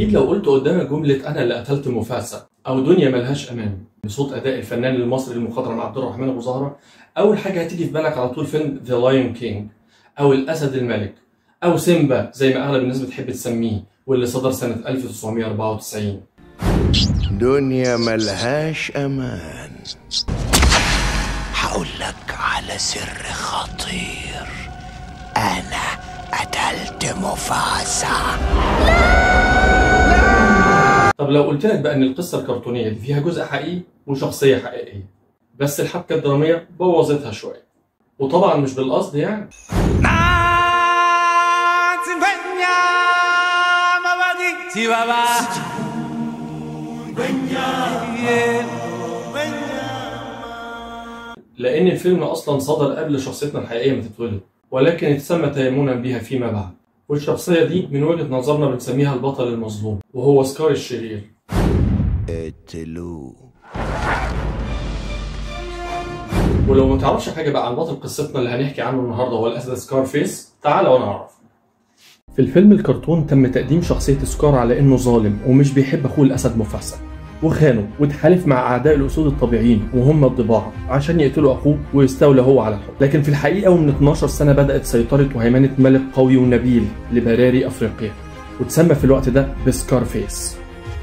اكيد لو قلت قدامك جمله انا اللي قتلت مفاسا او دنيا ملهاش امان بصوت اداء الفنان المصري المخضرم عبد الرحمن ابو زهره اول حاجه هتيجي في بالك على طول فيلم ذا لايون كينج او الاسد الملك او سيمبا زي ما اغلب الناس بتحب تسميه واللي صدر سنه 1994 دنيا ملهاش امان هقول لك على سر خطير انا قتلت مفاسا طب لو قلت لك بقى ان القصه الكرتونيه دي فيها جزء حقيقي وشخصيه حقيقيه بس الحبكه الدراميه بوظتها شويه وطبعا مش بالقصد يعني لان الفيلم اصلا صدر قبل شخصيتنا الحقيقيه ما تتولد ولكن اتسمى تيمنا بها فيما بعد والشخصيه دي من وجهه نظرنا بنسميها البطل المظلوم وهو سكار الشرير اقتلوه ولو ما تعرفش حاجه بقى عن بطل قصتنا اللي هنحكي عنه النهارده هو الاسد سكار فيس تعال وانا اعرف في الفيلم الكرتون تم تقديم شخصيه سكار على انه ظالم ومش بيحب اخوه الاسد مفاسا وخانه واتحالف مع اعداء الاسود الطبيعيين وهم الضباع عشان يقتلوا اخوه ويستولى هو على الحكم لكن في الحقيقه ومن 12 سنه بدات سيطره وهيمنه ملك قوي ونبيل لبراري افريقيا وتسمى في الوقت ده بسكار فيس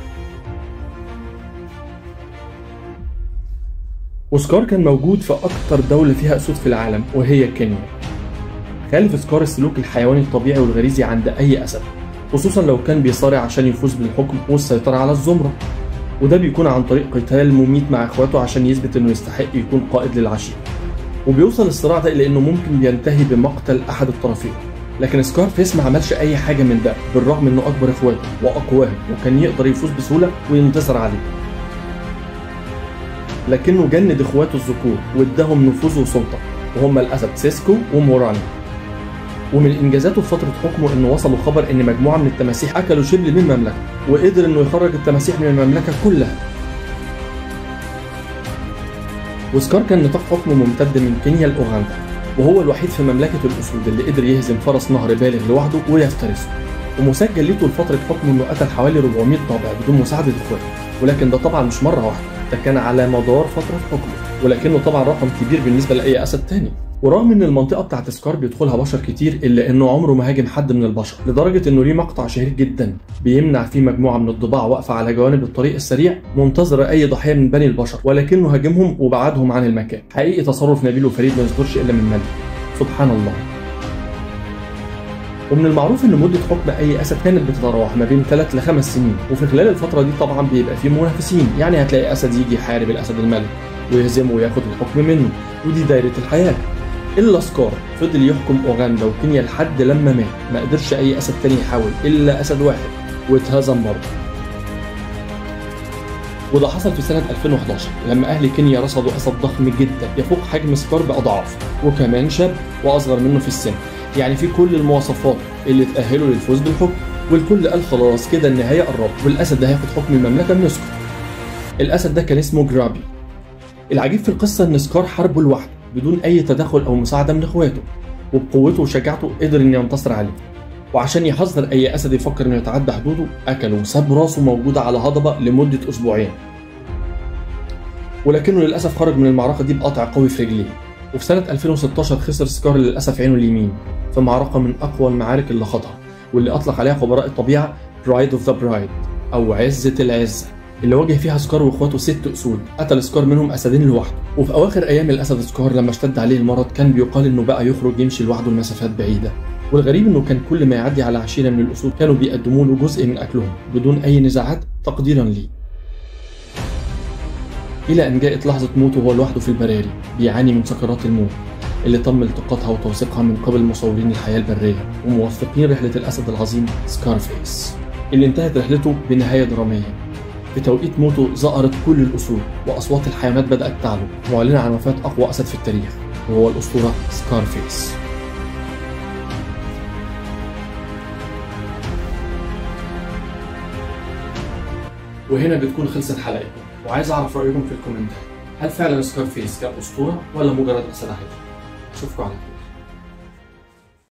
وسكار كان موجود في أكتر دولة فيها أسود في العالم وهي كينيا. خالف سكار السلوك الحيواني الطبيعي والغريزي عند أي أسد، خصوصا لو كان بيصارع عشان يفوز بالحكم والسيطرة على الزمرة. وده بيكون عن طريق قتال مميت مع إخواته عشان يثبت إنه يستحق يكون قائد للعشيرة. وبيوصل الصراع ده إلى إنه ممكن بينتهي بمقتل أحد الطرفين. لكن سكار فيس ما عملش أي حاجة من ده بالرغم إنه أكبر إخواته وأقواهم وكان يقدر يفوز بسهولة وينتصر عليه. لكنه جند اخواته الذكور واداهم نفوذ وسلطه وهم الاسد سيسكو وموراني ومن انجازاته في فتره حكمه انه وصلوا خبر ان مجموعه من التماسيح اكلوا شبل من المملكه وقدر انه يخرج التماسيح من المملكه كلها وسكار كان نطاق حكمه ممتد من كينيا لاوغندا وهو الوحيد في مملكه الاسود اللي قدر يهزم فرس نهر بالغ لوحده ويفترسه ومسجل ليه طول فتره حكمه انه قتل حوالي 400 ضابع بدون مساعده اخواته ولكن ده طبعا مش مره واحده ده كان على مدار فترة حكمه ولكنه طبعا رقم كبير بالنسبة لأي أسد تاني ورغم ان المنطقة بتاعت سكار بيدخلها بشر كتير الا انه عمره ما هاجم حد من البشر لدرجة انه ليه مقطع شهير جدا بيمنع فيه مجموعة من الضباع واقفة على جوانب الطريق السريع منتظرة اي ضحية من بني البشر ولكنه هاجمهم وبعدهم عن المكان حقيقي تصرف نبيل وفريد ما يصدرش الا من ملك سبحان الله ومن المعروف ان مده حكم اي اسد كانت بتتراوح ما بين 3 ل 5 سنين وفي خلال الفتره دي طبعا بيبقى فيه منافسين يعني هتلاقي اسد يجي يحارب الاسد الملك ويهزمه وياخد الحكم منه ودي دايره الحياه الا سكار فضل يحكم اوغندا وكينيا لحد لما مات ما قدرش اي اسد تاني يحاول الا اسد واحد واتهزم برضه وده حصل في سنة 2011 لما أهل كينيا رصدوا أسد ضخم جدا يفوق حجم سكار بأضعاف وكمان شاب وأصغر منه في السن يعني في كل المواصفات اللي تأهله للفوز بالحكم والكل قال خلاص كده النهاية قربت والأسد ده هياخد حكم المملكة من سكار الأسد ده كان اسمه جرابي العجيب في القصة إن سكار حاربه لوحده بدون أي تدخل أو مساعدة من إخواته وبقوته وشجاعته قدر إنه ينتصر عليه وعشان يحذر أي أسد يفكر إنه يتعدى حدوده أكله وساب راسه موجودة على هضبة لمدة أسبوعين ولكنه للأسف خرج من المعركة دي بقطع قوي في رجليه وفي سنة 2016 خسر سكار للأسف عينه اليمين في معركة من أقوى المعارك اللي خاضها واللي أطلق عليها خبراء الطبيعة برايد اوف ذا برايد أو عزة العزة اللي واجه فيها سكار واخواته ست اسود قتل سكار منهم اسدين لوحده وفي اواخر ايام الاسد سكار لما اشتد عليه المرض كان بيقال انه بقى يخرج يمشي لوحده لمسافات بعيده والغريب انه كان كل ما يعدي على عشيره من الاسود كانوا بيقدموا له جزء من اكلهم بدون اي نزاعات تقديرا ليه الى ان جاءت لحظه موته وهو لوحده في البراري بيعاني من سكرات الموت اللي تم التقاطها وتوثيقها من قبل مصورين الحياه البريه وموثقين رحله الاسد العظيم سكارفيس اللي انتهت رحلته بنهايه دراميه في توقيت موته زأرت كل الأسود وأصوات الحيوانات بدأت تعلو معلنة عن وفاة أقوى أسد في التاريخ وهو الأسطورة سكارفيس وهنا بتكون خلصت حلقتنا وعايز أعرف رأيكم في الكومنتات هل فعلا سكارفيس كان أسطورة ولا مجرد أسد عادي؟ أشوفكم على خير